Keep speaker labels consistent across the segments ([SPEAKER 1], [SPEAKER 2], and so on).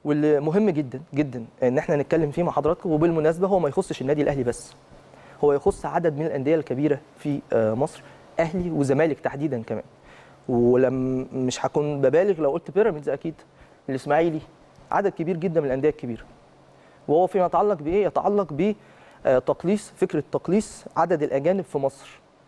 [SPEAKER 1] واللي مهم جدا جدا ان احنا نتكلم فيه مع حضراتكم وبالمناسبه هو ما يخصش النادي الاهلي بس هو يخص عدد من الانديه الكبيره في آه، مصر اهلي وزمالك تحديدا كمان ولم مش هكون ببالغ لو قلت بيراميدز اكيد الاسماعيلي عدد كبير جدا من الانديه الكبيره وهو فيما يتعلق بايه يتعلق بتقليص فكره تقليص عدد الاجانب في مصر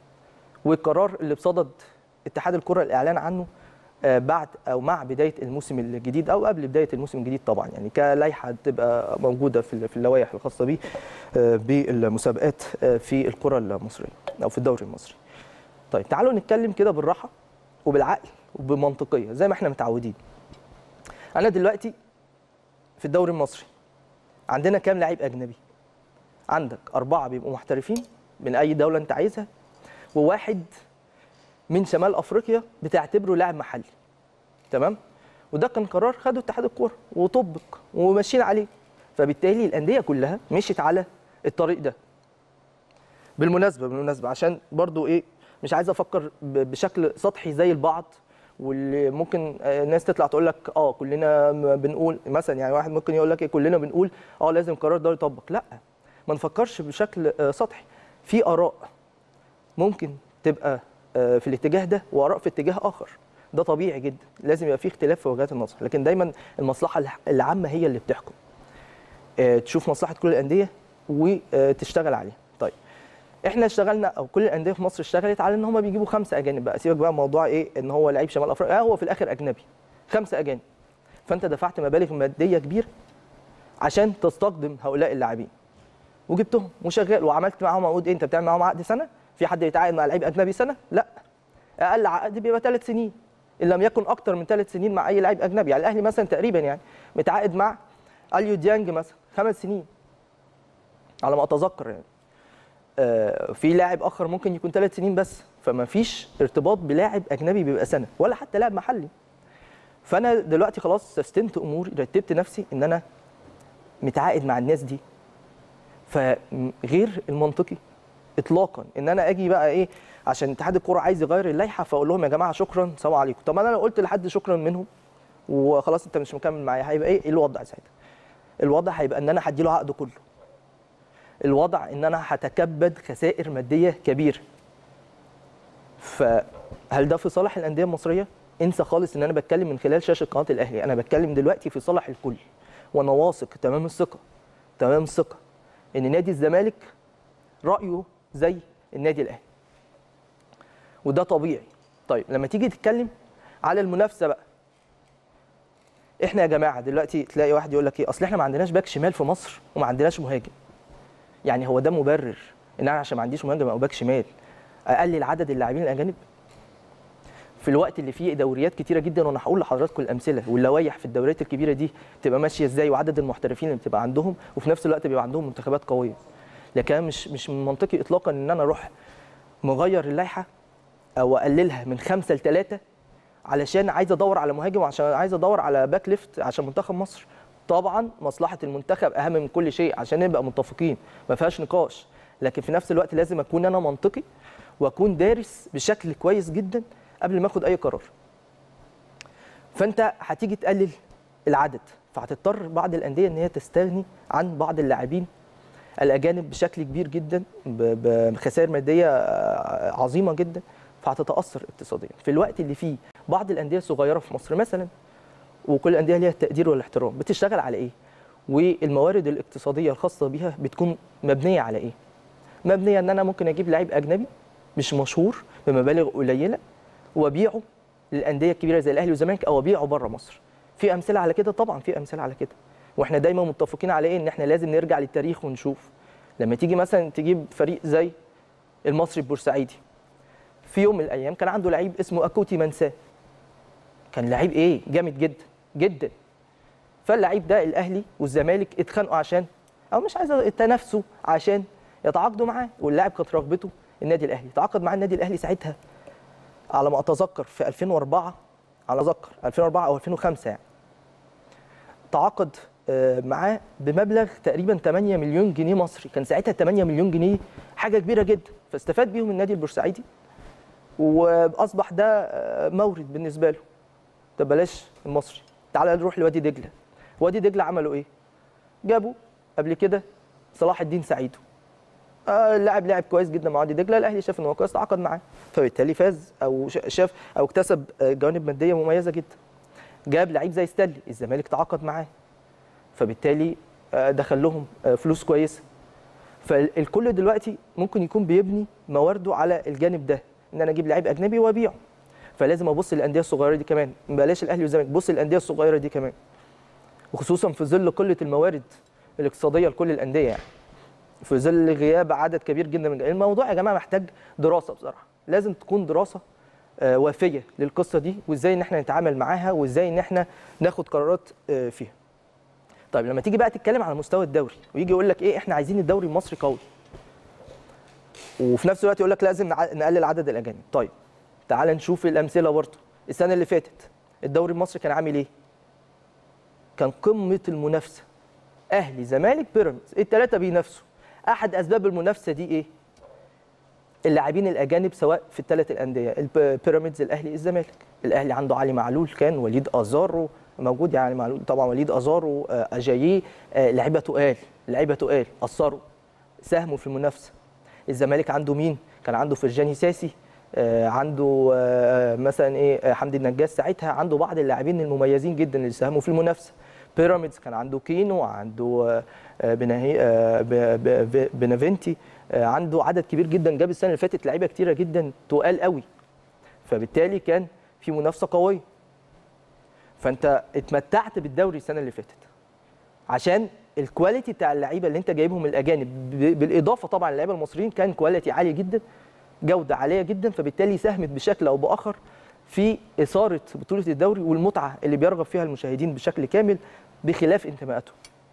[SPEAKER 1] والقرار اللي بصدد اتحاد الكره الاعلان عنه آه، بعد او مع بدايه الموسم الجديد او قبل بدايه الموسم الجديد طبعا يعني كلائحه تبقى موجوده في في اللوائح الخاصه به آه، بالمسابقات آه، في الكره المصريه او في الدوري المصري. طيب تعالوا نتكلم كده بالراحه وبالعقل وبمنطقيه زي ما احنا متعودين. انا دلوقتي في الدوري المصري عندنا كام لعيب اجنبي؟ عندك اربعه بيبقوا محترفين من اي دوله انت عايزها وواحد من شمال افريقيا بتعتبره لاعب محلي تمام وده كان قرار خده اتحاد الكوره وطبق وماشيين عليه فبالتالي الانديه كلها مشيت على الطريق ده بالمناسبه بالمناسبه عشان برضو ايه مش عايز افكر ب- بشكل سطحي زي البعض واللي ممكن آه، ناس تطلع تقول لك اه كلنا م- بنقول مثلا يعني واحد ممكن يقول لك إيه كلنا بنقول اه لازم قرار ده يطبق لا ما نفكرش بشكل آه، سطحي في اراء ممكن تبقى آه، في الاتجاه ده واراء في اتجاه اخر ده طبيعي جدا لازم يبقى في اختلاف في وجهات النظر لكن دايما المصلحه الح- العامه هي اللي بتحكم آه، تشوف مصلحه كل الانديه وتشتغل عليها طيب احنا اشتغلنا او كل الانديه في مصر اشتغلت على ان هم بيجيبوا خمسه اجانب بقى سيبك بقى موضوع ايه ان هو لعيب شمال افريقيا آه هو في الاخر اجنبي خمسه اجانب فانت دفعت مبالغ ماديه كبيره عشان تستقدم هؤلاء اللاعبين وجبتهم وشغال وعملت معاهم عقود إيه؟ انت بتعمل معاهم عقد سنه في حد يتعاقد مع لعيب اجنبي سنه لا اقل عقد بيبقى ثلاث سنين ان لم يكن اكتر من ثلاث سنين مع اي لاعب اجنبي يعني الاهلي مثلا تقريبا يعني متعاقد مع اليو ديانج مثلا خمس سنين على ما اتذكر يعني آه، في لاعب اخر ممكن يكون ثلاث سنين بس فما فيش ارتباط بلاعب اجنبي بيبقى سنه ولا حتى لاعب محلي فانا دلوقتي خلاص سستمت اموري رتبت نفسي ان انا متعاقد مع الناس دي فغير المنطقي اطلاقا ان انا اجي بقى ايه عشان اتحاد الكوره عايز يغير اللائحه فاقول لهم يا جماعه شكرا سلام عليكم طب انا لو قلت لحد شكرا منهم وخلاص انت مش مكمل معايا هيبقى ايه ايه الوضع ساعتها الوضع هيبقى ان انا هديله عقده كله الوضع ان انا هتكبد خسائر ماديه كبيره فهل ده في صالح الانديه المصريه انسى خالص ان انا بتكلم من خلال شاشه قناه الاهلي انا بتكلم دلوقتي في صالح الكل وانا واثق تمام الثقه تمام الثقه ان نادي الزمالك رايه زي النادي الاهلي وده طبيعي طيب لما تيجي تتكلم على المنافسه بقى احنا يا جماعه دلوقتي تلاقي واحد يقول لك ايه اصل احنا ما عندناش باك شمال في مصر وما عندناش مهاجم يعني هو ده مبرر ان انا عشان ما عنديش مهاجم او باك شمال اقلل عدد اللاعبين الاجانب في الوقت اللي فيه دوريات كتيره جدا وانا هقول لحضراتكم الامثله واللوائح في الدوريات الكبيره دي بتبقى ماشيه ازاي وعدد المحترفين اللي بتبقى عندهم وفي نفس الوقت بيبقى عندهم منتخبات قويه لكن أنا مش مش من منطقي اطلاقا ان انا اروح مغير اللائحه او اقللها من خمسه لثلاثه علشان عايز ادور على مهاجم وعشان عايز ادور على باك ليفت عشان منتخب مصر طبعا مصلحه المنتخب اهم من كل شيء عشان نبقى متفقين ما فيهاش نقاش لكن في نفس الوقت لازم اكون انا منطقي واكون دارس بشكل كويس جدا قبل ما اخد اي قرار فانت هتيجي تقلل العدد فهتضطر بعض الانديه ان هي تستغني عن بعض اللاعبين الاجانب بشكل كبير جدا ب- بخسائر ماديه آه، عظيمه جدا فهتتاثر اقتصاديا في الوقت اللي فيه بعض الانديه الصغيره في مصر مثلا وكل الانديه ليها التقدير والاحترام بتشتغل على ايه والموارد الاقتصاديه الخاصه بيها بتكون مبنيه على ايه مبنيه ان انا ممكن اجيب لعيب اجنبي مش مشهور بمبالغ قليله وابيعه للانديه الكبيره زي الاهلي والزمالك او ابيعه بره مصر في امثله على كده طبعا في امثله على كده واحنا دايما متفقين على ايه ان احنا لازم نرجع للتاريخ ونشوف لما تيجي مثلا تجيب فريق زي المصري البورسعيدي في يوم من الايام كان عنده لعيب اسمه اكوتي منساه كان لعيب ايه جامد جدا جدا فاللعيب ده الاهلي والزمالك اتخانقوا عشان او مش عايز يتنافسوا عشان يتعاقدوا معاه واللاعب كانت رغبته النادي الاهلي تعاقد مع النادي الاهلي ساعتها على ما اتذكر في 2004 على اتذكر 2004 او 2005 يعني تعاقد آه، معاه بمبلغ تقريبا 8 مليون جنيه مصري كان ساعتها 8 مليون جنيه حاجه كبيره جدا فاستفاد بيهم النادي البورسعيدي واصبح ده آه، مورد بالنسبه له طب بلاش المصري تعال نروح لوادي دجله وادي دجله عملوا ايه جابوا قبل كده صلاح الدين سعيد آه اللاعب لعب كويس جدا مع وادي دجله الاهلي شاف ان هو كويس تعاقد معاه فبالتالي فاز او ش- شاف او اكتسب آه، جوانب ماديه مميزه جدا جاب لعيب زي ستانلي الزمالك تعاقد معاه فبالتالي آه، دخل لهم آه، فلوس كويسه فالكل دلوقتي ممكن يكون بيبني موارده على الجانب ده ان انا اجيب لعيب اجنبي وابيعه فلازم ابص للانديه الصغيره دي كمان بلاش الاهلي والزمالك بص للانديه الصغيره دي كمان وخصوصا في ظل قله الموارد الاقتصاديه لكل الانديه يعني في ظل غياب عدد كبير جدا من الموضوع يا جماعه محتاج دراسه بصراحه لازم تكون دراسه آه، وافيه للقصه دي وازاي ان احنا نتعامل معاها وازاي ان احنا ناخد قرارات آه، فيها طيب لما تيجي بقى تتكلم على مستوى الدوري ويجي يقول لك ايه احنا عايزين الدوري المصري قوي وفي نفس الوقت يقول لك لازم نع- نقلل عدد الاجانب طيب تعال نشوف الامثله برضه السنه اللي فاتت الدوري المصري كان عامل ايه كان قمه المنافسه اهلي زمالك بيراميدز الثلاثه بينافسوا احد اسباب المنافسه دي ايه اللاعبين الاجانب سواء في الثلاث الانديه الب- بيراميدز الاهلي الزمالك الاهلي عنده علي معلول كان وليد ازارو موجود يعني معلول طبعا وليد ازارو آه، اجاييه آه، لعيبه تقال لعيبه تقال اثروا ساهموا في المنافسه الزمالك عنده مين كان عنده فرجاني ساسي آه، عنده آه، مثلا ايه آه، حمدي النجاس ساعتها عنده بعض اللاعبين المميزين جدا اللي ساهموا في المنافسه بيراميدز كان عنده كينو عنده آه، آه، بناهي آه، ب- ب- ب- بنافنتي آه، عنده عدد كبير جدا جاب السنه اللي فاتت لعيبه كتيره جدا تقال قوي فبالتالي كان في منافسه قويه فانت اتمتعت بالدوري السنه اللي فاتت عشان الكواليتي بتاع اللعيبه اللي انت جايبهم الاجانب ب- بالاضافه طبعا للعيبه المصريين كان كواليتي عاليه جدا جوده عاليه جدا فبالتالي ساهمت بشكل او باخر في اثاره بطوله الدوري والمتعه اللي بيرغب فيها المشاهدين بشكل كامل بخلاف انتماءاتهم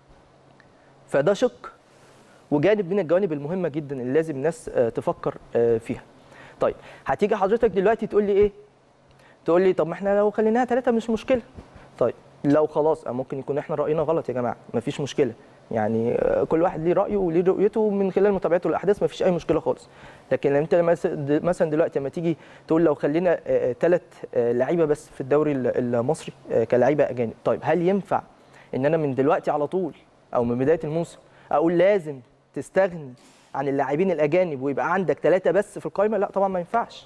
[SPEAKER 1] فده شق وجانب من الجوانب المهمه جدا اللي لازم الناس آه، تفكر آه، فيها طيب هتيجي حضرتك دلوقتي تقول لي ايه تقول لي طب ما احنا لو خليناها ثلاثة مش مشكلة طيب لو خلاص ممكن يكون احنا رأينا غلط يا جماعة مفيش مشكلة يعني آه، كل واحد ليه رأيه وليه رؤيته من خلال متابعته للأحداث مفيش أي مشكلة خالص لكن انت مس- د- مثلا دلوقتي لما تيجي تقول لو خلينا ثلاث لعيبة بس في الدوري ال- المصري آه، كلعيبة أجانب طيب هل ينفع ان انا من دلوقتي على طول او من بداية الموسم اقول لازم تستغني عن اللاعبين الأجانب ويبقى عندك ثلاثة بس في القائمة لا طبعا ما ينفعش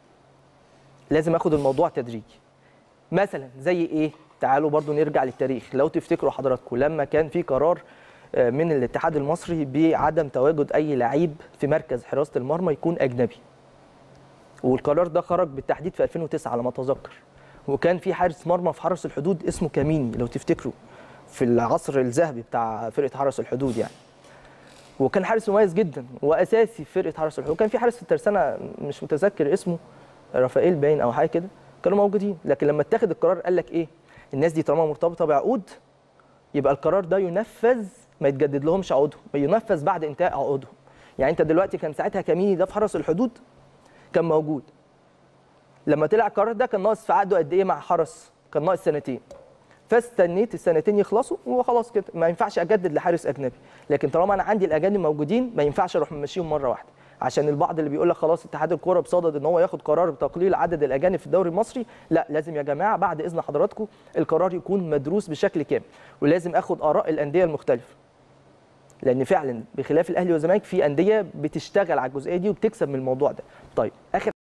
[SPEAKER 1] لازم اخد الموضوع تدريجي مثلا زي ايه تعالوا برضو نرجع للتاريخ لو تفتكروا حضراتكم لما كان في قرار آه، من الاتحاد المصري بعدم تواجد اي لعيب في مركز حراسه المرمى يكون اجنبي والقرار ده خرج بالتحديد في 2009 على ما اتذكر وكان في حارس مرمى في حرس الحدود اسمه كاميني لو تفتكروا في العصر الذهبي بتاع فرقه حرس الحدود يعني وكان حارس مميز جدا واساسي في فرقه حرس الحدود وكان في حارس في الترسانه مش متذكر اسمه رافائيل باين او حاجه كده كانوا موجودين لكن لما اتخذ القرار قال لك ايه الناس دي طالما مرتبطه بعقود يبقى القرار ده ينفذ ما يتجدد لهمش عقودهم ينفذ بعد انتهاء عقودهم يعني انت دلوقتي كان ساعتها كميني ده في حرس الحدود كان موجود لما طلع القرار ده كان ناقص في عقده قد ايه مع حرس كان ناقص سنتين فاستنيت السنتين يخلصوا وخلاص كده ما ينفعش اجدد لحارس اجنبي لكن طالما انا عندي الاجانب موجودين ما ينفعش اروح ممشيهم مره واحده عشان البعض اللي بيقول لك خلاص اتحاد الكوره بصدد ان هو ياخد قرار بتقليل عدد الاجانب في الدوري المصري لا لازم يا جماعه بعد اذن حضراتكم القرار يكون مدروس بشكل كامل ولازم اخد اراء الانديه المختلفه لان فعلا بخلاف الاهلي والزمالك في انديه بتشتغل على الجزئيه دي وبتكسب من الموضوع ده طيب اخر